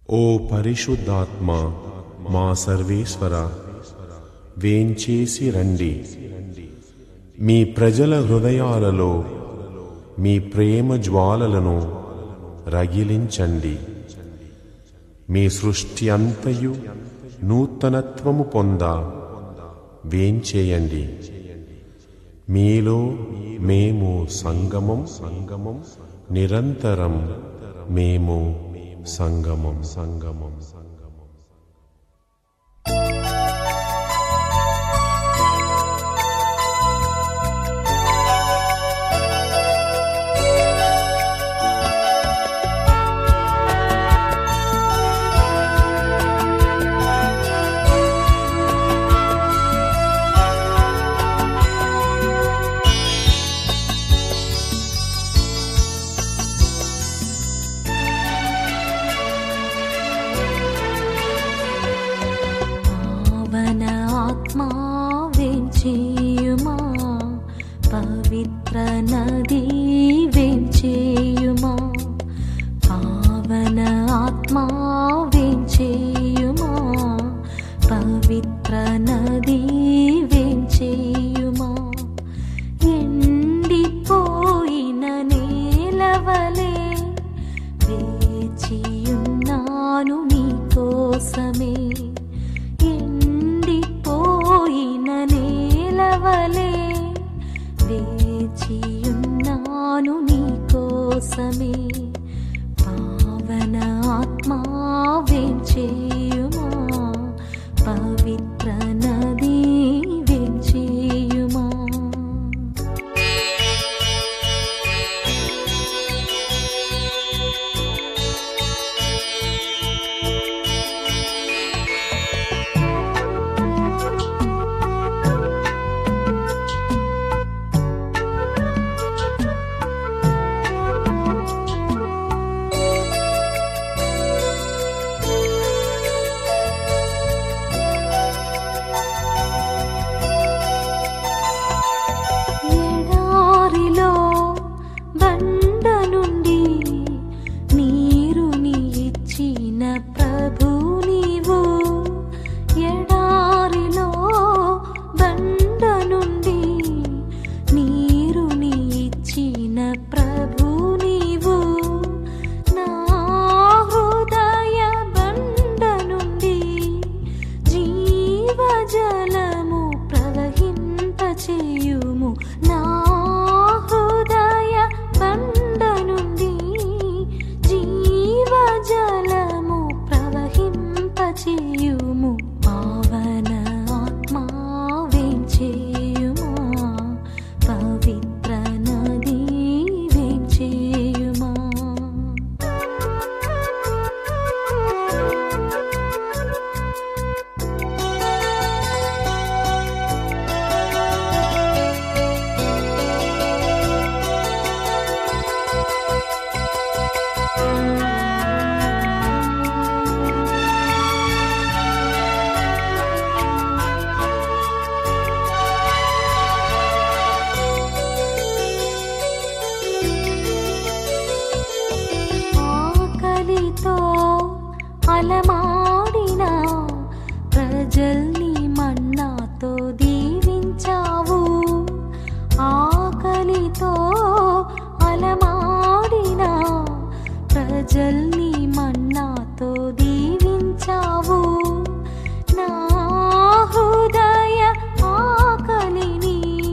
ఓ పరిశుద్ధాత్మ మా సర్వేశ్వర వేంచేసి రండి మీ ప్రజల హృదయాలలో మీ ప్రేమ జ్వాలలను రగిలించండి మీ సృష్టి అంతయు నూతనత్వము పొంద వేంచేయండి మీలో మేము సంగమం సంగమం నిరంతరం మేము సంగమం సంగమం సంగమం పావన ఆత్మా వేంచేయుమా పవిత్ర నది వేంచేయుమా పావన ఆత్మా వేంచేయుమా పవిత్ర నది వేంచేయుమా ఎండిపోయిన నేలవలే వేచియున్నాను నీ కోసమే ఎండిపోయిన నేలవలే వేచియున్నాను నీ కోసమే పావన ఆత్మా వేంచేయుమా పవిత్ర నది వేంచేయుమా ఎడారిలో బండ నుండి నీరుని ఇచ్చిన ప్రభు నీవు ఎడారిలో బండ నుండి నీరుని ఇచ్చిన ప్రభు నీవు నా హృదయ బండ నుండి జీవజలము ప్రవహింపచేయుము నా హృదయ బండ నుండి జీవజలము ప్రవహింపచేయుము పావన ఆత్మా వేంచేయుమా పవిత్ర నది వేంచేయుమా ఆకలితో అలమాడిన ప్రజల్ని మన్నాతో దీవించావు ఆకలితో అలమాడిన ప్రజల్ని మన్నాతో దీవించావు నా హృదయ ఆకలిని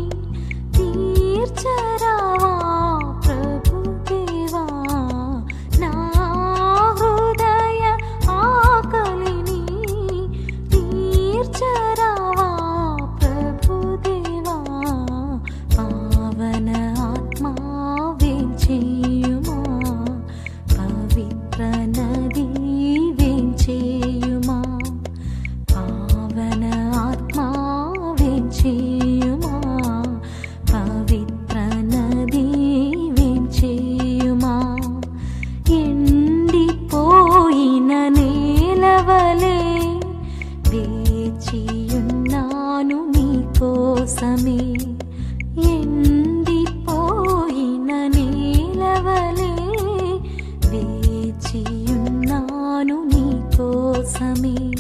తీర్చరావా ప్రభుదేవా నా హృదయ ఆకలిని తీర్చరావా ప్రభుదేవా పావన ఆత్మా వేంచేయుమా పవిత్ర కోసమే